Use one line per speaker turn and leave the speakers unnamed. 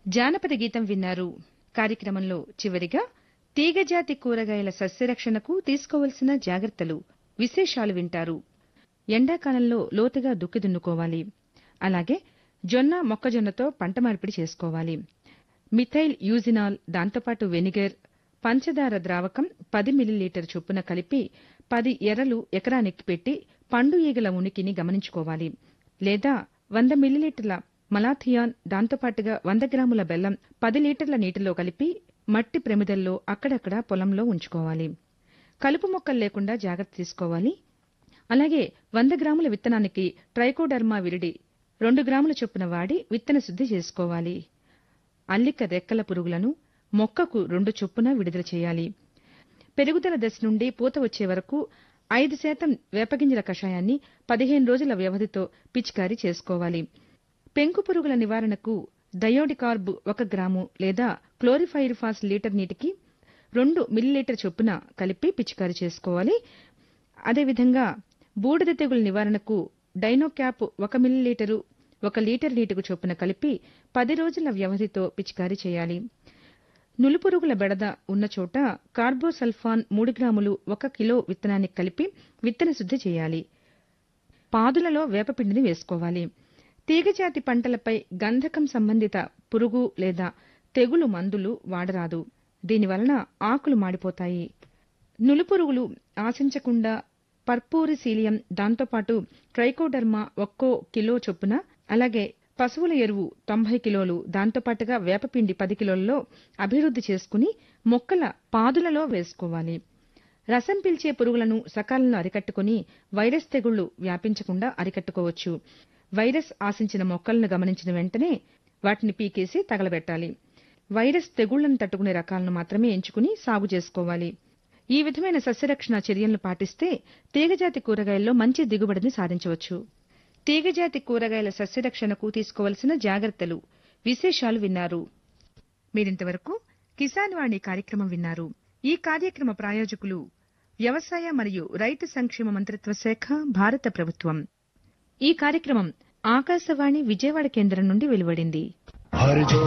జానపద గీతం విన్నారు కార్యక్రమంలో చివరిగా తీగజాతి కూరగాయల సస్యరక్షణకు తీసుకోవలసిన జాగ్రత్తలు విశేషాలు వింటారు ఎండాకాలంలో లోతుగా దుక్కి దున్నుకోవాలి అలాగే జొన్న మొక్కజొన్నతో పంట మార్పిడి చేసుకోవాలి మిథైల్ యూజినాల్ దాంతోపాటు వెనిగర్ పంచదార ద్రావకం పది మిల్లీలీటర్ చొప్పున కలిపి పది ఎర్రలు ఎకరానికి పెట్టి పండు ఈగల ఉనికిని గమనించుకోవాలి లేదా వంద మిల్లీలీటర్ల మలాథియాన్ దాంతోపాటుగా వంద గ్రాముల బెల్లం పది లీటర్ల నీటిలో కలిపి మట్టి ప్రమిదల్లో అక్కడక్కడ పొలంలో ఉంచుకోవాలి కలుపు మొక్కలు లేకుండా జాగ్రత్త తీసుకోవాలి అలాగే వంద గ్రాముల విత్తనానికి ట్రైకోడర్మా విరిడి రెండు గ్రాముల చొప్పున వాడి విత్తన శుద్ధి చేసుకోవాలి అల్లిక రెక్కల పురుగులను మొక్కకు రెండు చొప్పున విడుదల చేయాలి పెరుగుదల దశ నుండి పూత వచ్చే వరకు ఐదు శాతం వేపగింజల కషాయాన్ని పదిహేను రోజుల వ్యవధితో పిచికారీ చేసుకోవాలి పెంకు పురుగుల నివారణకు డయోడికార్బ్ ఒక గ్రాము లేదా క్లోరిఫైరిఫాస్ లీటర్ నీటికి రెండు మిల్లీలీటర్ చొప్పున కలిపి పిచికారీ చేసుకోవాలి అదేవిధంగా బూడిద తెగుల నివారణకు డైనోక్యాప్ ఒక మిల్లీలీటరు ఒక లీటర్ నీటికి చొప్పున కలిపి పది రోజుల వ్యవధితో పిచికారీ చేయాలి నులుపురుగుల బెడద ఉన్న చోట కార్బోసల్ఫాన్ మూడు గ్రాములు ఒక కిలో విత్తనానికి కలిపి విత్తన శుద్ధి చేయాలి పాదులలో వేపపిండిని వేసుకోవాలి తీగజాతి పంటలపై గంధకం సంబంధిత పురుగు లేదా తెగులు మందులు వాడరాదు దీనివలన ఆకులు మాడిపోతాయి నులుపురుగులు ఆశించకుండా పర్పూరిసీలియం దాంతోపాటు ట్రైకోడర్మా ఒక్కో కిలో చొప్పున అలాగే పశువుల ఎరువు తొంభై కిలోలు దాంతోపాటుగా వేపపిండి పది కిలోలలో అభివృద్ధి చేసుకుని మొక్కల పాదులలో వేసుకోవాలి రసం పీల్చే పురుగులను సకాలంలో అరికట్టుకుని వైరస్ తెగుళ్లు వ్యాపించకుండా అరికట్టుకోవచ్చు వైరస్ ఆశించిన మొక్కలను గమనించిన వెంటనే వాటిని పీకేసి తగలబెట్టాలి వైరస్ తెగుళ్లను తట్టుకునే రకాలను మాత్రమే ఎంచుకుని సాగు చేసుకోవాలి ఈ విధమైన సస్యరక్షణ చర్యలను పాటిస్తే తీగజాతి కూరగాయల్లో మంచి దిగుబడిని సాధించవచ్చు తీగజాతి కూరగాయల సస్యరక్షణకు తీసుకోవలసిన జాగ్రత్తలు విశేషాలు విన్నారు మీరింతవరకు కిసాన్ వాణి కార్యక్రమం విన్నారు ఈ కార్యక్రమ ప్రాయోజకులు వ్యవసాయ మరియు రైతు సంక్షేమ మంత్రిత్వ శాఖ భారత ప్రభుత్వం ఈ కార్యక్రమం ఆకాశవాణి విజయవాడ కేంద్రం నుండి వెలువడింది
हर जो